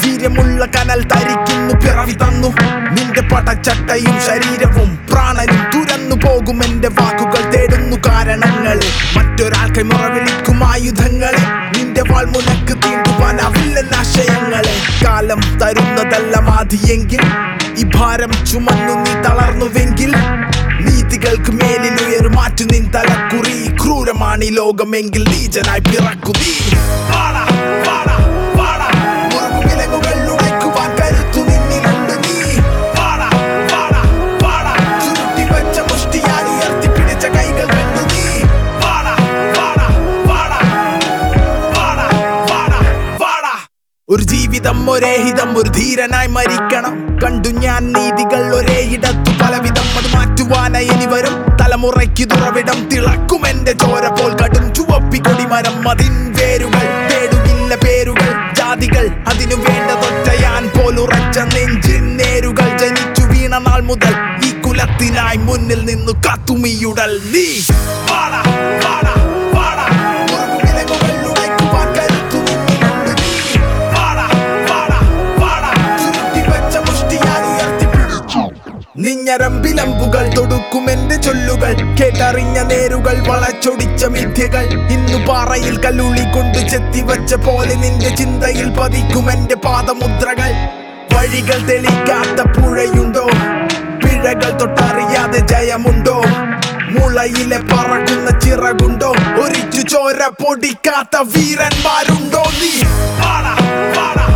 വീര്യമുള്ള കനൽ തരിക്കുന്നു പിറവി തന്നു നിന്റെ പടച്ചട്ടയും ശരീരവും പ്രാണനും തുരന്നു പോകും എന്റെ വാക്കുകൾ തേടുന്നു കാരണങ്ങളെ മറ്റൊരാൾക്ക് മുറവിളിക്കും ആയുധങ്ങളെ നിന്റെ വാൾമുനക്ക് തീണ്ടുവാനാവില്ലെന്ന ആശയങ്ങളെ കാലം തരുന്നതല്ല മാതിയെങ്കിൽ ഈ ഭാരം ചുമന്നു നീ തളർന്നുവെങ്കിൽ നീതികൾക്ക് മേലിൽ ഉയരും മാറ്റു നിൻ തലക്കുറി ക്രൂരമാണ് ഈ ലോകമെങ്കിൽ നീചനായി പിറക്കു നീ വാടാ, വാടാ, വാടാ. മുറുകുവിലങ്ങുകൾ ഉടയ്ക്കുവാൻ കരുത്തു നിന്നിലുണ്ട് നീ. വാടാ, വാടാ, വാടാ. ചുരുട്ടിവെച്ച മുഷ്ടിയാൽ ഉയർത്തിപ്പിടിച്ച കൈകൾ കണ്ടു നീ. വാടാ, വാടാ, വാടാ. വാടാ, വാടാ, വാടാ. ഒരു ജീവിതം ഒരേ ഹിതം ഒരു ധീരനായി മരിക്കണം കണ്ടു ഞാൻ നീതികൾ ഒരേ ഇടത്തു പലവിധം അത് മാറ്റുവാനായി ഇനി വരും തലമുറയ്ക്ക് തുറവിടം തിളക്കും എന്റെ ചോര പോൽ കടും ചുവപ്പി കൊടിമരം അതിൻ വേരുകൾ തേടുകില്ല പേരുകൾ ജാതികൾ അതിനു വേണ്ടതൊറ്റയാൻ പോലുറച്ച നെഞ്ചിൻ നേരുകൾ ജനിച്ചു വീണ നാൾ മുതൽ ഈ കുലത്തിനായി മുന്നിൽ നിന്നു കത്തുമിയുടൽ നീ വാടാ, വാടാ, വാടാ. മുറുകുവിലങ്ങുകൾ ഉടയ്ക്കുവാൻ കരുത്തു നിന്നിലുണ്ട് നീ. വാടാ, വാടാ, വാടാ. ചുരുട്ടിവെച്ച മുഷ്ടിയാൽ ഉയർത്തിപ്പിടിച്ചു. നിഞ്ഞരമ്പിലമ്പുകൾ തൊടുക്കും എന്റെ ചൊല്ലുകൾ കേട്ടറിഞ്ഞ നേരുകൾ വളച്ചൊടിച്ച മിഥ്യകൾ ഇന്നു പാറയിൽ കല്ലുളി കൊണ്ട് ചെത്തിവച്ച പോലെ നിന്റെ ചിന്തയിൽ പതിക്കും എന്റെ പാദമുദ്രകൾ വഴികൾ തെളിക്കാത്ത പുഴയുണ്ടോ പിഴകൾ തൊട്ടറിയാതെ ജയമുണ്ടോ മുളയിലെ പറക്കുന്ന ചിറകുണ്ടോ ഒരിച്ചു ചോര പൊടിക്കാത്ത വീരന്മാരുണ്ടോ നീ വാടാ, വാടാ,